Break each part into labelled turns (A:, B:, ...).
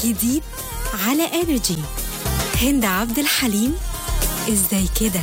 A: جديد على انرجي هند عبد الحليم ازاي كده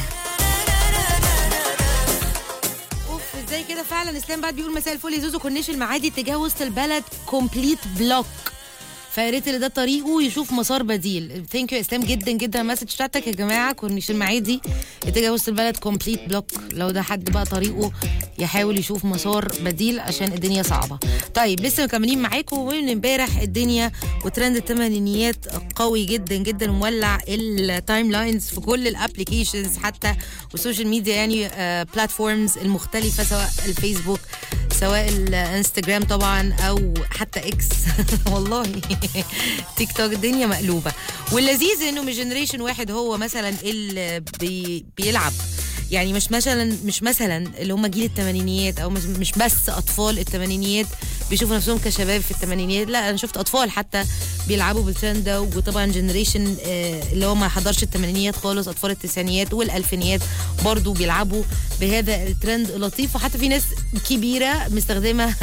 B: اوف ازاي كده فعلا اسلام بعد بيقول مساء الفل يا زوزو كورنيش المعادي اتجاه وسط البلد كومبليت بلوك فيا ريت اللي ده طريقه يشوف مسار بديل ثانك يو اسلام جدا جدا المسج بتاعتك يا جماعه كورنيش المعادي اتجاه وسط البلد كومبليت بلوك لو ده حد بقى طريقه يحاول يشوف مسار بديل عشان الدنيا صعبه طيب لسه مكملين معاكم ومن امبارح الدنيا وترند الثمانينيات قوي جدا جدا مولع التايم لاينز في كل الابلكيشنز حتى والسوشيال ميديا يعني بلاتفورمز المختلفه سواء الفيسبوك سواء الانستجرام طبعا او حتى اكس والله تيك توك الدنيا مقلوبه واللذيذ انه مش جنريشن واحد هو مثلا اللي بي بيلعب يعني مش مثلا مش مثلا اللي هم جيل الثمانينيات او مش, مش بس اطفال الثمانينيات بيشوفوا نفسهم كشباب في الثمانينيات لا انا شفت اطفال حتى بيلعبوا بالترند ده وطبعا جنريشن اللي هو ما حضرش الثمانينيات خالص اطفال التسعينيات والالفينيات برضو بيلعبوا بهذا الترند اللطيف وحتى في ناس كبيره مستخدمه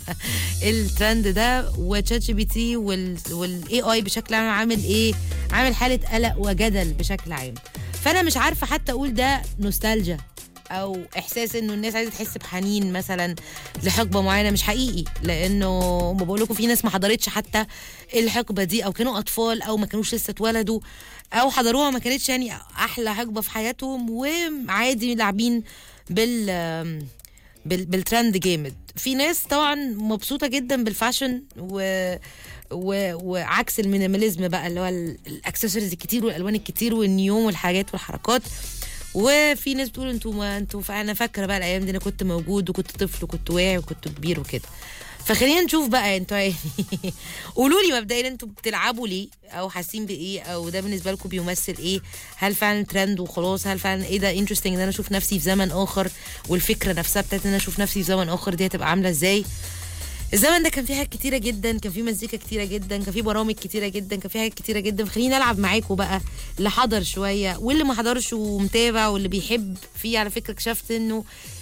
B: الترند ده وتشات جي بي تي والاي اي بشكل عام عامل ايه عامل حاله قلق وجدل بشكل عام فانا مش عارفه حتى اقول ده نوستالجيا او احساس انه الناس عايزه تحس بحنين مثلا لحقبه معينه مش حقيقي لانه ما بقول لكم في ناس ما حضرتش حتى الحقبه دي او كانوا اطفال او ما كانوش لسه اتولدوا او حضروها ما كانتش يعني احلى حقبه في حياتهم وعادي لاعبين بال بال بالترند جامد في ناس طبعا مبسوطه جدا بالفاشن و و... وعكس المينيماليزم بقى اللي هو الاكسسوارز الكتير والالوان الكتير والنيوم والحاجات والحركات وفي ناس بتقول انتوا ما انتوا انا فاكره بقى الايام دي انا كنت موجود وكنت طفل وكنت واعي وكنت كبير وكده فخلينا نشوف بقى انتوا يعني قولوا لي مبدئيا انتوا بتلعبوا ليه او حاسين بايه او ده بالنسبه لكم بيمثل ايه هل فعلا ترند وخلاص هل فعلا ايه ده انترستنج ان انا اشوف نفسي في زمن اخر والفكره نفسها بتاعت ان انا اشوف نفسي في زمن اخر دي هتبقى عامله ازاي الزمن ده كان فيه حاجات كتيرة جدا كان فيه مزيكا كتيرة جدا كان فيه برامج كتيرة جدا كان فيه حاجات كتيرة جدا فخلينا نلعب معاكم بقى اللي حضر شوية واللي ما حضرش ومتابع واللي بيحب فيه على فكرة اكتشفت انه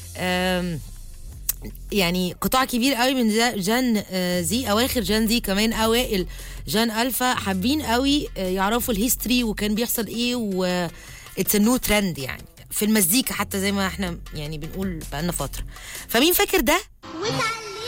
B: يعني قطاع كبير قوي من جان زي اواخر جان زي كمان اوائل جان الفا حابين قوي يعرفوا الهيستوري وكان بيحصل ايه و اتس نو ترند يعني في المزيكا حتى زي ما احنا يعني بنقول بقالنا فتره فمين فاكر ده؟
C: وتعالى